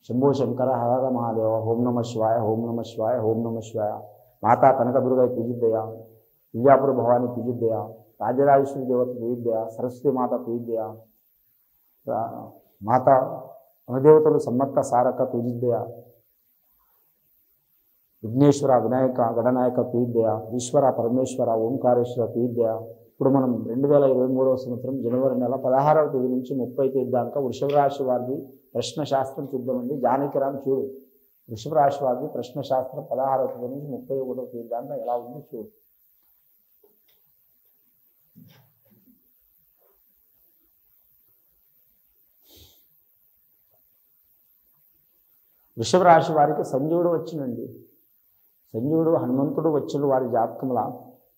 శంభో శంకర హర మహాదేవ ఓం నమ శివాయ ఓం నమ శివాయ ఓం నమ శివాయ మాతా కనకదుర్గ పూజిద్దయ విద్యాపుర భవాని పూజిద్దయ రాజరాజేశ్వరి దేవత పూజిద్దయ సరస్వతి మాత పూజిద్దయ రా- మాత అనుదేవతలు సమ్మక్క సారక్క పూజిద్దయ విఘ్నేశ్వర వినాయక గణనాయక పీద్య ఈశ్వర పరమేశ్వర ఓంకారేశ్వర పీద్య ఇప్పుడు మనం రెండు వేల ఇరవై మూడవ సంవత్సరం జనవరి నెల పదహారవ తేదీ నుంచి ముప్పై తేదీ దాకా వృషభ రాశి వారిది ప్రశ్న శాస్త్రం చూద్దామండి జానకిరామ్ చూడు వృషభ రాశి వారిది ప్రశ్న శాస్త్రం పదహారవ తేదీ నుంచి ముప్పై ఒకటవ తేదీ దాకా ఎలా ఉంది చూడు వృషభ రాశి వారికి సంజీవుడు వచ్చిందండి సంజీవుడు హనుమంతుడు వచ్చిన వారి జాతకంలా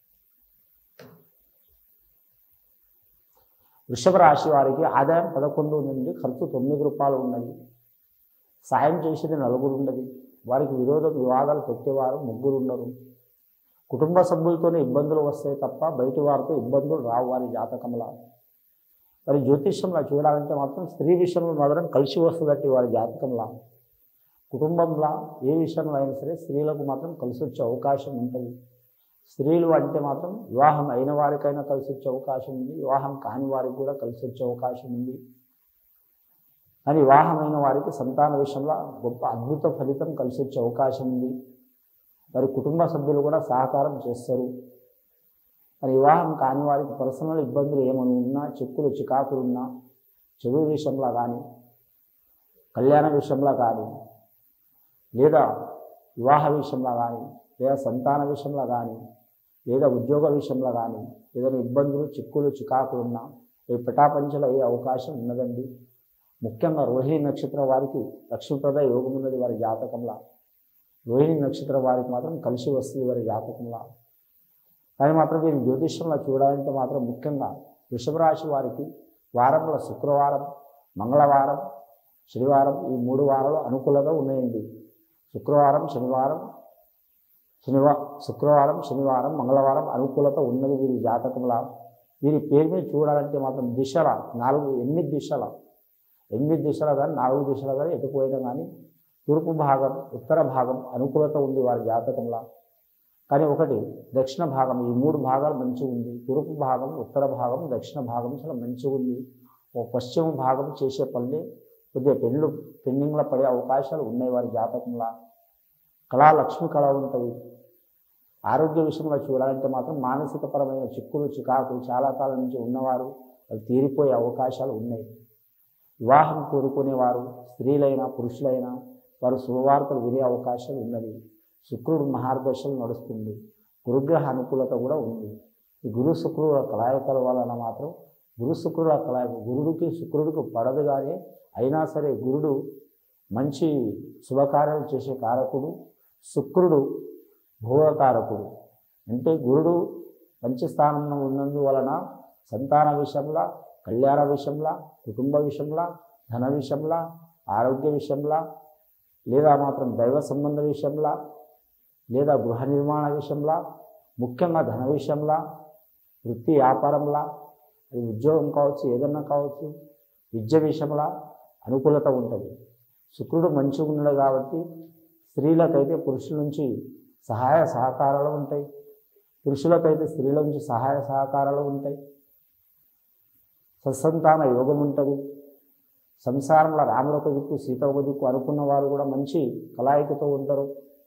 వృషభ రాశి వారికి ఆదాయం పదకొండు ఉందండి ఖర్చు తొమ్మిది రూపాయలు ఉన్నది సాయం చేసేది నలుగురు ఉన్నది వారికి విరోధ వివాదాలు పెట్టేవారు ముగ్గురు ఉన్నారు కుటుంబ సభ్యులతోనే ఇబ్బందులు వస్తాయి తప్ప బయటి వారితో ఇబ్బందులు రావు వారి జాతకంలా మరి జ్యోతిష్యంలో చూడాలంటే మాత్రం స్త్రీ విషయంలో మాత్రం కలిసి వస్తుందట్టి వారి జాతకంలా కుటుంబంలో ఏ విషయంలో అయినా సరే స్త్రీలకు మాత్రం కలిసి వచ్చే అవకాశం ఉంటుంది స్త్రీలు అంటే మాత్రం వివాహం అయిన వారికైనా కలిసి వచ్చే అవకాశం ఉంది వివాహం కాని వారికి కూడా కలిసి వచ్చే అవకాశం ఉంది కానీ వివాహమైన వారికి సంతాన విషయంలో గొప్ప అద్భుత ఫలితం కలిసి వచ్చే అవకాశం ఉంది మరి కుటుంబ సభ్యులు కూడా సహకారం చేస్తారు మరి వివాహం కాని వారికి పర్సనల్ ఇబ్బందులు ఏమైనా ఉన్నా చెక్కులు చికాకులు ఉన్నా చదువు విషయంలో కానీ కళ్యాణ విషయంలో కానీ లేదా వివాహ విషయంలో కానీ లేదా సంతాన విషయంలో కానీ లేదా ఉద్యోగ విషయంలో కానీ ఏదైనా ఇబ్బందులు చిక్కులు చికాకులు ఉన్నా ఈ పిటాపంచలు అయ్యే అవకాశం ఉన్నదండి ముఖ్యంగా రోహిణి నక్షత్రం వారికి లక్ష్మీప్రద యోగం ఉన్నది వారి జాతకంలో రోహిణి నక్షత్రం వారికి మాత్రం కలిసి వస్తుంది వారి జాతకంలో కానీ మాత్రం వీరి జ్యోతిష్యంలో చూడాలంటే మాత్రం ముఖ్యంగా వృషభ రాశి వారికి వారంలో శుక్రవారం మంగళవారం శనివారం ఈ మూడు వారాలు అనుకూలంగా ఉన్నాయండి శుక్రవారం శనివారం శనివా శుక్రవారం శనివారం మంగళవారం అనుకూలత ఉన్నది వీరి జాతకంలా వీరి పేరు మీద చూడాలంటే మాత్రం దిశల నాలుగు ఎనిమిది దిశల ఎనిమిది దిశలు కానీ నాలుగు దిశలు కానీ ఎటుపోయినా కానీ తూర్పు భాగం ఉత్తర భాగం అనుకూలత ఉంది వారి జాతకంలా కానీ ఒకటి దక్షిణ భాగం ఈ మూడు భాగాలు మంచిగా ఉంది తూర్పు భాగం ఉత్తర భాగం దక్షిణ భాగం చాలా మంచిగా ఉంది ఓ పశ్చిమ భాగం చేసే పనులు కొద్దిగా పెళ్ళు పెండింగ్లో పడే అవకాశాలు ఉన్నాయి వారి జాతకంలో కళా లక్ష్మి కళ ఉంటుంది ఆరోగ్య విషయంలో చూడాలంటే మాత్రం మానసికపరమైన చిక్కులు చికాకులు చాలా కాలం నుంచి ఉన్నవారు అవి తీరిపోయే అవకాశాలు ఉన్నాయి వివాహం కోరుకునేవారు స్త్రీలైనా పురుషులైనా వారు శుభవార్తలు వినే అవకాశాలు ఉన్నది శుక్రుడు మహార్దశలు నడుస్తుంది గురుగ్రహ అనుకూలత కూడా ఉంది ఈ గురు శుక్రుల కలాయకల వలన మాత్రం గురు శుక్రుల కలాయక గురుడికి శుక్రుడికి పడదు కానీ అయినా సరే గురుడు మంచి శుభకార్యాలు చేసే కారకుడు శుక్రుడు భోగకారకుడు అంటే గురుడు మంచి స్థానంలో ఉన్నందువలన సంతాన విషయంలో కళ్యాణ విషయంలో కుటుంబ విషయంలో ధన విషయంలో ఆరోగ్య విషయంలో లేదా మాత్రం దైవ సంబంధ విషయంలో లేదా గృహ నిర్మాణ విషయంలో ముఖ్యంగా ధన విషయంలో వృత్తి వ్యాపారంలో అది ఉద్యోగం కావచ్చు ఏదన్నా కావచ్చు విద్య విషయంలో అనుకూలత ఉంటుంది శుక్రుడు మంచిగా ఉన్నాడు కాబట్టి స్త్రీలకైతే పురుషుల నుంచి సహాయ సహకారాలు ఉంటాయి పురుషులకైతే స్త్రీల నుంచి సహాయ సహకారాలు ఉంటాయి సత్సంతాన యోగం ఉంటుంది సంసారంలో రాముడు ఒక దిక్కు సీత ఒక దిక్కు అనుకున్న వారు కూడా మంచి కళాయికతో ఉంటారు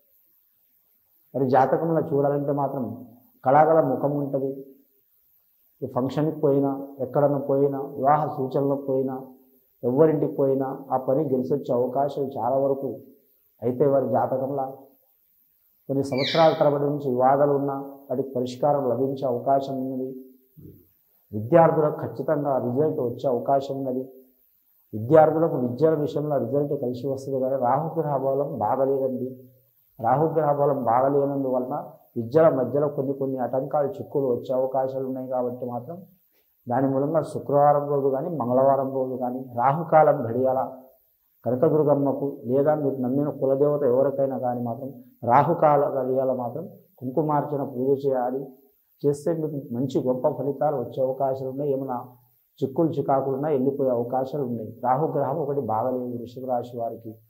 మరి జాతకంలో చూడాలంటే మాత్రం కళాగల ముఖం ఉంటుంది ఈ ఫంక్షన్కి పోయినా ఎక్కడన్నా పోయినా వివాహ సూచనలకు పోయినా ఎవరింటికి పోయినా ఆ పని గెలిచొచ్చే అవకాశం చాలా వరకు అయితే వారి జాతకంలో కొన్ని సంవత్సరాల తరబడి నుంచి వివాదాలు ఉన్నా వాటికి పరిష్కారం లభించే అవకాశం ఉన్నది విద్యార్థులకు ఖచ్చితంగా రిజల్ట్ వచ్చే అవకాశం ఉన్నది విద్యార్థులకు విద్యల విషయంలో రిజల్ట్ కలిసి వస్తుంది కానీ రాహుగ్రహ బలం బాగలేదండి రాహుగ్రహ బలం బాగలేనందువలన విద్యల మధ్యలో కొన్ని కొన్ని ఆటంకాలు చిక్కులు వచ్చే అవకాశాలు ఉన్నాయి కాబట్టి మాత్రం దాని మూలంగా శుక్రవారం రోజు కానీ మంగళవారం రోజు కానీ రాహుకాలం గడియాల కనకదుర్గమ్మకు లేదా మీరు నమ్మిన కులదేవత ఎవరికైనా కానీ మాత్రం రాహుకాల గడియాల మాత్రం కుంకుమార్చన పూజ చేయాలి చేస్తే మీకు మంచి గొప్ప ఫలితాలు వచ్చే అవకాశాలు ఉన్నాయి ఏమైనా చిక్కులు చికాకులున్నా వెళ్ళిపోయే అవకాశాలు ఉన్నాయి రాహుగ్రహం ఒకటి బాగలేదు వృషభ రాశి వారికి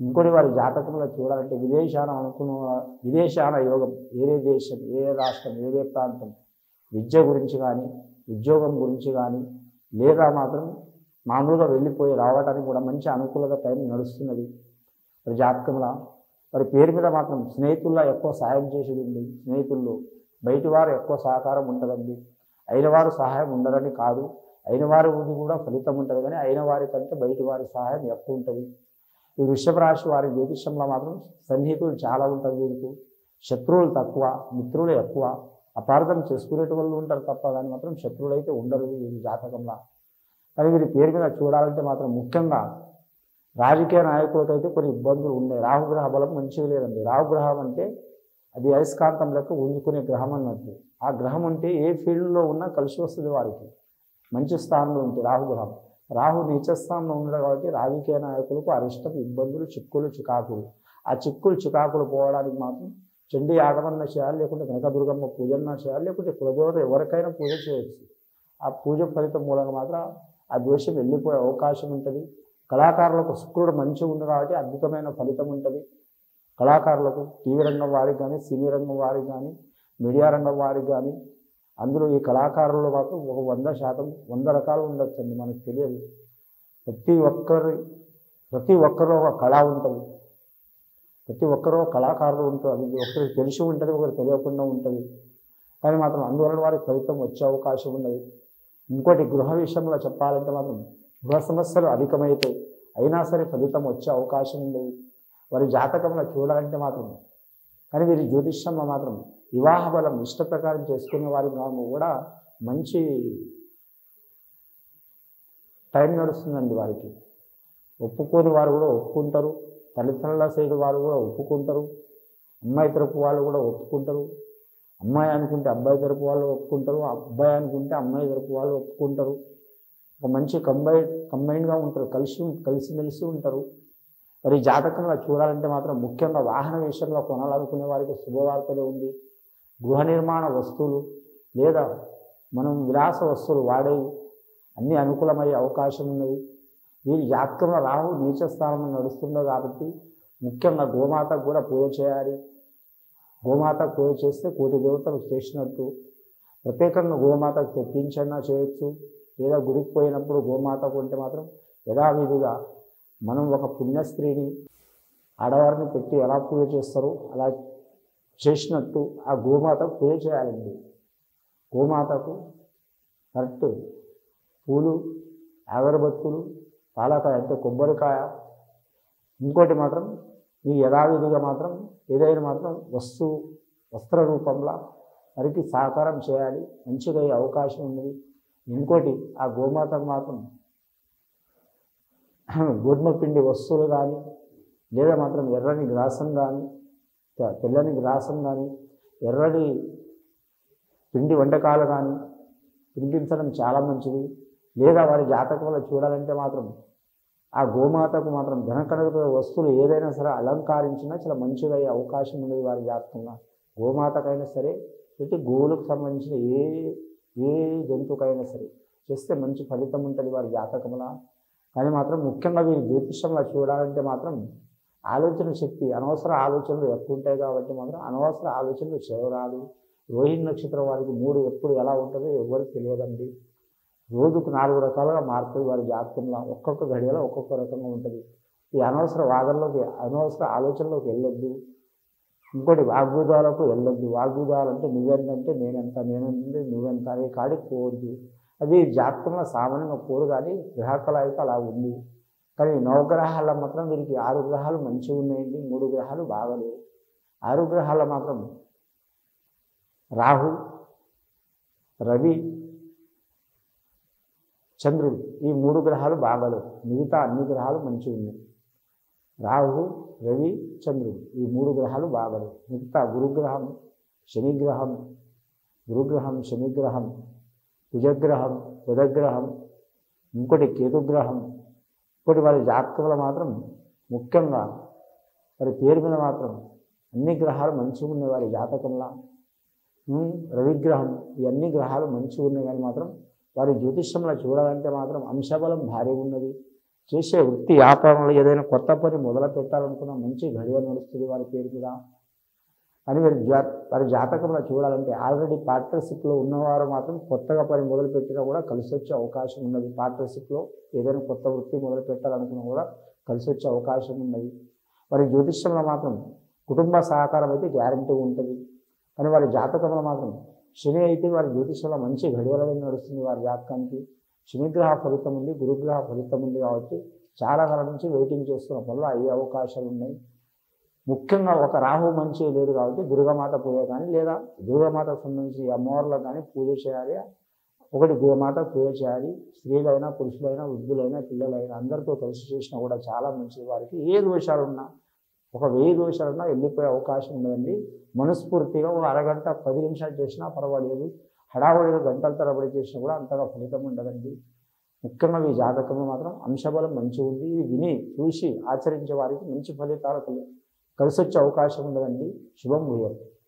ఇంకోటి వారి జాతకంలో చూడాలంటే విదేశాన అనుకున్న విదేశాన యోగం ఏదే దేశం ఏ రాష్ట్రం ఏదే ప్రాంతం విద్య గురించి కానీ ఉద్యోగం గురించి కానీ లేదా మాత్రం మామూలుగా వెళ్ళిపోయి రావడానికి కూడా మంచి అనుకూలత టైం నడుస్తున్నది మరి జాతకంలో మరి పేరు మీద మాత్రం స్నేహితుల్లో ఎక్కువ సాయం చేసేది ఉంది స్నేహితుల్లో బయటి వారు ఎక్కువ సహకారం ఉంటుందండి అయిన వారు సహాయం ఉండరని కాదు అయిన వారి కూడా ఫలితం ఉంటుంది కానీ అయిన వారి కంటే బయటి వారి సహాయం ఎక్కువ ఉంటుంది ఈ వృషభ రాశి వారి జ్యోతిష్యంలో మాత్రం సన్నిహితులు చాలా ఉంటారు వీరికి శత్రువులు తక్కువ మిత్రులు ఎక్కువ అపార్థం చేసుకునే వాళ్ళు ఉంటారు తప్ప కానీ మాత్రం శత్రువులు అయితే ఉండరు వీరి జాతకంలో కానీ వీరి పేరు మీద చూడాలంటే మాత్రం ముఖ్యంగా రాజకీయ నాయకులకు అయితే కొన్ని ఇబ్బందులు ఉన్నాయి రాహుగ్రహ బలం మంచిగా లేదండి రాహుగ్రహం అంటే అది అయస్కాంతం లెక్క ఉంచుకునే గ్రహం అన్నట్టు ఆ గ్రహం అంటే ఏ ఫీల్డ్లో ఉన్నా కలిసి వస్తుంది వారికి మంచి స్థానంలో ఉంటుంది రాహుగ్రహం రాహు నీచ స్థానంలో ఉండడం కాబట్టి రాజకీయ నాయకులకు అరిష్టం ఇబ్బందులు చిక్కులు చికాకులు ఆ చిక్కులు చికాకులు పోవడానికి మాత్రం చండీ ఆగమన్న చేయాలి లేకుంటే కనకదుర్గమ్మ పూజన్న చేయాలి లేకుంటే కులదేవత ఎవరికైనా పూజ చేయొచ్చు ఆ పూజ ఫలితం మూలంగా మాత్రం ఆ దోషం వెళ్ళిపోయే అవకాశం ఉంటుంది కళాకారులకు శుక్రుడు మంచిగా ఉంది కాబట్టి అద్భుతమైన ఫలితం ఉంటుంది కళాకారులకు టీవీ రంగం వారికి కానీ సినీ రంగం వారికి కానీ మీడియా రంగం వారికి కానీ అందులో ఈ కళాకారుల్లో మాత్రం ఒక వంద శాతం వంద రకాలు ఉండొచ్చండి మనకు తెలియదు ప్రతి ఒక్కరి ప్రతి ఒక్కరిలో ఒక కళ ఉంటుంది ప్రతి ఒక్కరూ కళాకారులు ఉంటారు అది ఒకరికి తెలిసి ఉంటుంది ఒకరికి తెలియకుండా ఉంటుంది కానీ మాత్రం అందువలన వారికి ఫలితం వచ్చే అవకాశం ఉన్నది ఇంకోటి గృహ విషయంలో చెప్పాలంటే మాత్రం గృహ సమస్యలు అధికమైతాయి అయినా సరే ఫలితం వచ్చే అవకాశం ఉండేది వారి జాతకంలో చూడాలంటే మాత్రం కానీ వీరి జ్యోతిష్యంలో మాత్రం వివాహ బలం ఇష్ట ప్రకారం చేసుకునే వారికి కాము కూడా మంచి టైం నడుస్తుందండి వారికి ఒప్పుకోని వారు కూడా ఒప్పుకుంటారు తల్లిదండ్రుల సైడ్ వారు కూడా ఒప్పుకుంటారు అమ్మాయి తరపు వాళ్ళు కూడా ఒప్పుకుంటారు అమ్మాయి అనుకుంటే అబ్బాయి తరపు వాళ్ళు ఒప్పుకుంటారు అబ్బాయి అనుకుంటే అమ్మాయి తరపు వాళ్ళు ఒప్పుకుంటారు ఒక మంచి కంబైన్ కంబైన్గా ఉంటారు కలిసి కలిసిమెలిసి ఉంటారు మరి జాతకంలో చూడాలంటే మాత్రం ముఖ్యంగా వాహన విషయంలో కొనాలనుకునే వారికి శుభవార్తలే ఉంది గృహ నిర్మాణ వస్తువులు లేదా మనం విలాస వస్తువులు వాడేవి అన్నీ అనుకూలమయ్యే అవకాశం ఉన్నది వీరి జాతకంలో రాహు నీచ స్థానంలో నడుస్తుందో కాబట్టి ముఖ్యంగా గోమాతకు కూడా పూజ చేయాలి గోమాత పూజ చేస్తే కోటి దేవతలు చేసినట్టు ప్రత్యేకంగా గోమాతకు తెప్పించన్నా చేయొచ్చు లేదా గుడికి పోయినప్పుడు గోమాత కొంటే మాత్రం యథావిధిగా మనం ఒక పుణ్యస్త్రీని ఆడవారిని పెట్టి ఎలా పూజ చేస్తారో అలా చేసినట్టు ఆ గోమాతకు పూజ చేయాలండి గోమాతకు కరెక్ట్ పూలు అగరబత్తులు పాలకాయ అంటే కొబ్బరికాయ ఇంకోటి మాత్రం ఈ యథావిధిగా మాత్రం ఏదైనా మాత్రం వస్తువు వస్త్ర రూపంలో వారికి సహకారం చేయాలి మంచిగా అయ్యే అవకాశం ఉన్నది ఇంకోటి ఆ గోమాతకు మాత్రం గోధుమ పిండి వస్తువులు కానీ లేదా మాత్రం ఎర్రని గ్రాసం కానీ తె- తెల్లని గ్రాసం కానీ ఎర్రని పిండి వంటకాలు కానీ తినిపించడం చాలా మంచిది లేదా వారి జాతకంలో చూడాలంటే మాత్రం ఆ గోమాతకు మాత్రం ధనకనక వస్తువులు ఏదైనా సరే అలంకరించినా చాలా మంచిగా అయ్యే అవకాశం ఉండేది వారి జాతకంలో గోమాతకైనా సరే ప్రతి గోవులకు సంబంధించిన ఏ ఏ జంతువుకైనా సరే చేస్తే మంచి ఫలితం ఉంటుంది వారి జాతకంలో కానీ మాత్రం ముఖ్యంగా వీరి జ్యోతిష్యంలో చూడాలంటే మాత్రం ఆలోచన శక్తి అనవసర ఆలోచనలు ఎక్కువ ఉంటాయి కాబట్టి మాత్రం అనవసర ఆలోచనలు చేయరాదు రోహిణి నక్షత్రం వారికి మూడు ఎప్పుడు ఎలా ఉంటుందో ఎవరికి తెలియదండి రోజుకు నాలుగు రకాలుగా మారుతుంది వారి జాతకంలో ఒక్కొక్క గడియలో ఒక్కొక్క రకంగా ఉంటుంది ఈ అనవసర వాదనలోకి అనవసర ఆలోచనలోకి వెళ్ళొద్దు ఇంకోటి వాగ్విదాలకు వెళ్ళొద్దు వాగ్విదాలు అంటే నువ్వెంతంటే నేనెంత నేనంటే నువ్వెంత అనే కాడికి పోవద్దు అది జాతకంలో సామాన్యంగా పోరు కానీ గ్రహకళ అయితే అలా ఉంది కానీ నవగ్రహాల మాత్రం వీరికి ఆరు గ్రహాలు మంచిగా ఉన్నాయండి మూడు గ్రహాలు బాగలేవు ఆరు గ్రహాల మాత్రం రాహు రవి చంద్రుడు ఈ మూడు గ్రహాలు బాగలేవు మిగతా అన్ని గ్రహాలు మంచిగా ఉన్నాయి రాహు రవి చంద్రుడు ఈ మూడు గ్రహాలు బాగలేవు మిగతా గురుగ్రహం శనిగ్రహం గురుగ్రహం శనిగ్రహం కుజగ్రహం బుధగ్రహం ఇంకోటి కేతుగ్రహం ఇంకోటి వారి జాతకంలో మాత్రం ముఖ్యంగా వారి పేరు మీద మాత్రం అన్ని గ్రహాలు మంచిగా ఉన్నాయి వారి జాతకంలో ఉమ్, రవిగ్రహం ఈ అన్ని గ్రహాలు మంచిగా ఉన్నాయి కానీ మాత్రం వారి జ్యోతిష్యంలో చూడాలంటే మాత్రం అంశబలం భారీగా ఉన్నది చేసే వృత్తి వ్యాపారంలో ఏదైనా కొత్త పని మొదలు పెట్టాలనుకున్నా మంచి గడియ నడుస్తుంది వారి పేరు మీద అని వారి జా వారి జాతకంలో చూడాలంటే ఆల్రెడీ పార్ట్నర్షిప్లో ఉన్నవారు మాత్రం కొత్తగా పని మొదలు పెట్టినా కూడా కలిసి వచ్చే అవకాశం ఉన్నది పార్ట్నర్షిప్లో ఏదైనా కొత్త వృత్తి మొదలు పెట్టాలనుకున్నా కూడా కలిసి వచ్చే అవకాశం ఉన్నది వారి జ్యోతిష్యంలో మాత్రం కుటుంబ సహకారం అయితే గ్యారంటీ ఉంటుంది కానీ వారి జాతకంలో మాత్రం శని అయితే వారి జ్యోతిష్యంలో మంచి గడియలలో నడుస్తుంది వారి జాతకానికి శనిగ్రహ ఫలితం ఉంది గురుగ్రహ ఫలితం ఉంది కాబట్టి చాలా కాలం నుంచి వెయిటింగ్ చేస్తున్న వల్ల అయ్యే అవకాశాలు ఉన్నాయి ముఖ్యంగా ఒక రాహు మంచి లేదు కాబట్టి దుర్గమాత పూజ కానీ లేదా దుర్గమాతకు సంబంధించి అమ్మవార్లకు కానీ పూజ చేయాలి ఒకటి దుర్గమాత పూజ చేయాలి స్త్రీలైనా పురుషులైనా వృద్ధులైనా పిల్లలైనా అందరితో కలిసి చేసినా కూడా చాలా మంచిది వారికి ఏ దోషాలు ఉన్నా ఒక వెయ్యి దోషాలున్నా వెళ్ళిపోయే అవకాశం ఉన్నదండి మనస్ఫూర్తిగా ఒక అరగంట పది నిమిషాలు చేసినా పర్వాలేదు హడావుడిగా గంటల తరబడి చేసినా కూడా అంతగా ఫలితం ఉండదండి ముఖ్యంగా ఈ జాతకంలో మాత్రం అంశబలం మంచిగా ఉంది ఇది విని చూసి ఆచరించే వారికి మంచి ఫలితాలు కలి- కలిసి వచ్చే అవకాశం ఉండదండి శుభం భూయం